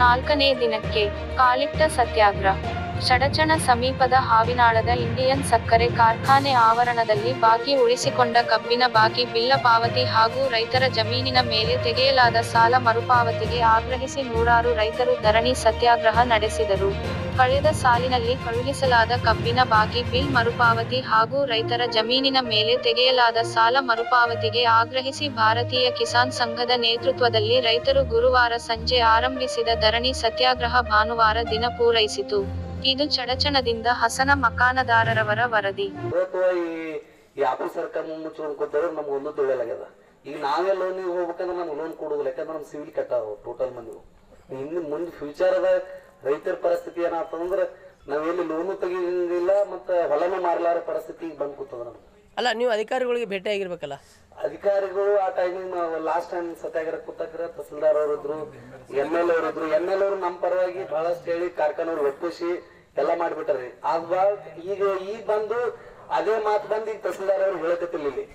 ನಾಲ್ಕನೇ ದಿನಕ್ಕೆ ಕಾಲಿಟ್ಟ ಸತ್ಯಾಗ್ರಹ ಚಡಚಣ ಸಮೀಪದ ಹಾವಿನಾಳದ ಇಂಡಿಯನ್ ಸಕ್ಕರೆ ಕಾರ್ಖಾನೆ ಆವರಣದಲ್ಲಿ ಬಾಕಿ ಉಳಿಸಿಕೊಂಡ ಕಬ್ಬಿನ ಬಾಕಿ ಬಿಲ್ಲ ಪಾವತಿ ಹಾಗೂ ರೈತರ ಜಮೀನಿನ ಮೇಲೆ ತೆಗೆಯಲಾದ ಸಾಲ ಮರುಪಾವತಿಗೆ ಆಗ್ರಹಿಸಿ ನೂರಾರು ರೈತರು ಧರಣಿ ಸತ್ಯಾಗ್ರಹ ನಡೆಸಿದರು ಕಳೆದ ಸಾಲಿನಲ್ಲಿ ಕಳುಹಿಸಲಾದ ಕಬ್ಬಿನ ಬಾಕಿ ಬಿಲ್ ಮರುಪಾವತಿ ಹಾಗೂ ರೈತರ ಜಮೀನಿನ ಮೇಲೆ ತೆಗೆಯಲಾದ ಸಾಲ ಮರುಪಾವತಿಗೆ ಆಗ್ರಹಿಸಿ ಭಾರತೀಯ ಕಿಸಾನ್ ಸಂಘದ ನೇತೃತ್ವದಲ್ಲಿ ರೈತರು ಗುರುವಾರ ಸಂಜೆ ಆರಂಭಿಸಿದ ಧರಣಿ ಸತ್ಯಾಗ್ರಹ ಭಾನುವಾರ ದಿನ ಪೂರೈಸಿತು ಇದು ಚಡಚಣದಿಂದ ಹಸನ ಮಕಾನದಾರರವರ ವರದಿ ಅಥವಾ ಈ ಈ ಆಫೀಸರ್ ಕಮ್ಮಿ ಮುಚ್ಕೊಂಡು ಕೂತಾರೆ ನಮ್ಗೆ ಒಂದು ತಿಳಿಯಲಾಗ್ಯದ ಈಗ ನಾವೇ ಲೋನ್ ಹೋಗ್ಬೇಕಂದ್ರೆ ನಮ್ಗೆ ಲೋನ್ ಕೊಡುದಿಲ್ಲ ಯಾಕಂದ್ರೆ ನಮ್ ಸಿವಿಲ್ ಕಟ್ಟಾವ ಟೋಟಲ್ ಮಂದಿ ಇನ್ನು ಮುಂದೆ ಫ್ಯೂಚರ್ ಅದ ರೈತರ ಪರಿಸ್ಥಿತಿ ಏನಾಗ್ತದಂದ್ರೆ ನಾವೆಲ್ಲಿ ಲೋನು ತೆಗಿಯಂಗಿಲ್ಲ ಮತ್ತೆ ಹೊಲನೂ ಮಾರ್ಲಾರ ಪರಿಸ್ಥಿತಿ ಬಂದ್ ಕೂತದ ನಮ್ಗೆ ಅಲ್ಲ ನೀವು ಅಧಿಕಾರಿಗಳಿಗೆ ಭೇಟಿ ಆಗಿರ್ಬೇಕಲ್ಲ ಅಧಿಕಾರಿಗಳು ಆ ಟೈಮಿಂಗ್ ಲಾಸ್ಟ್ ಟೈಮ್ ಸತ್ಯಾಗ್ರಹ ಕೂತಾಕ್ರ ತಹಸೀಲ್ದಾರ್ ಅವರು ಇದ್ರು ಎಂ ಎಲ್ ಅವರು ಇದ್ರು ಎಂ ಎಲ್ ಅವರು ನಮ್ಮ ಪರವಾಗಿ ಬಹಳಷ್ಟು ಹೇಳಿ ಕಾರ್ಖಾನೆ ಒಪ್ಪಿಸಿ ಎಲ್ಲ ಮಾಡ್ಬಿಟ್ಟಾರಿ ಅದ್ ಬಾಳ್ ಈಗ ಈಗ ಬಂದು ಅದೇ ಮಾತು ಬಂದು ಈಗ ತಹಸೀಲ್ದಾರ್ ಅವ್ರು ಹೇಳಕತ್ತಿಲ್ಲ ಇಲ್ಲಿ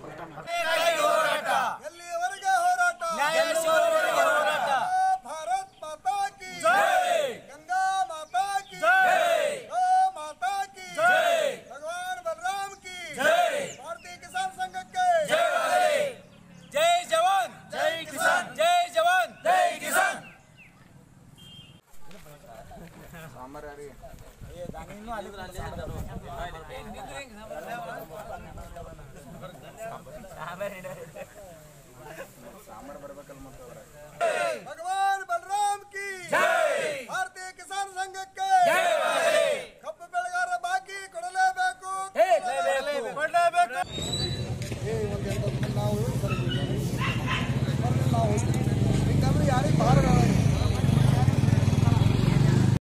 ಎಲ್ಲಿಯವರೆಗೆ ಹೋರಾಟ ಹೋರಾಟ ಭಾರತ್ ಮಾತಾ ಕಿ ಗಂಗಾ ಮಾತಾ ಕಿ ಗೋ ಮಾತಾ ಕಿ ಭಗವಾನ್ ಬಲರಾಮ್ ಕಿ ಭಾರತೀಯ ಕಿಸಾನ್ ಸಂಘಕ್ಕೆ ಜೈ ಜವಾನ್ ಜೈ ಕಿಸಾನ್ ಜೈ ಜವಾನ್ ಜೈ ಕಿಸಾನ್ ಭಗವಾನ್ ಬಲರಾಮ್ ಕಿ ಭಾರತೀಯ ಕಿಸಾನ್ ಸಂಘಕ್ಕೆ ಕಬ್ಬು ಬೆಳೆಗಾರರ ಬಾಕಿ ಕೊಡಲೇಬೇಕು ಕೊಡಲೇಬೇಕು ನಾವು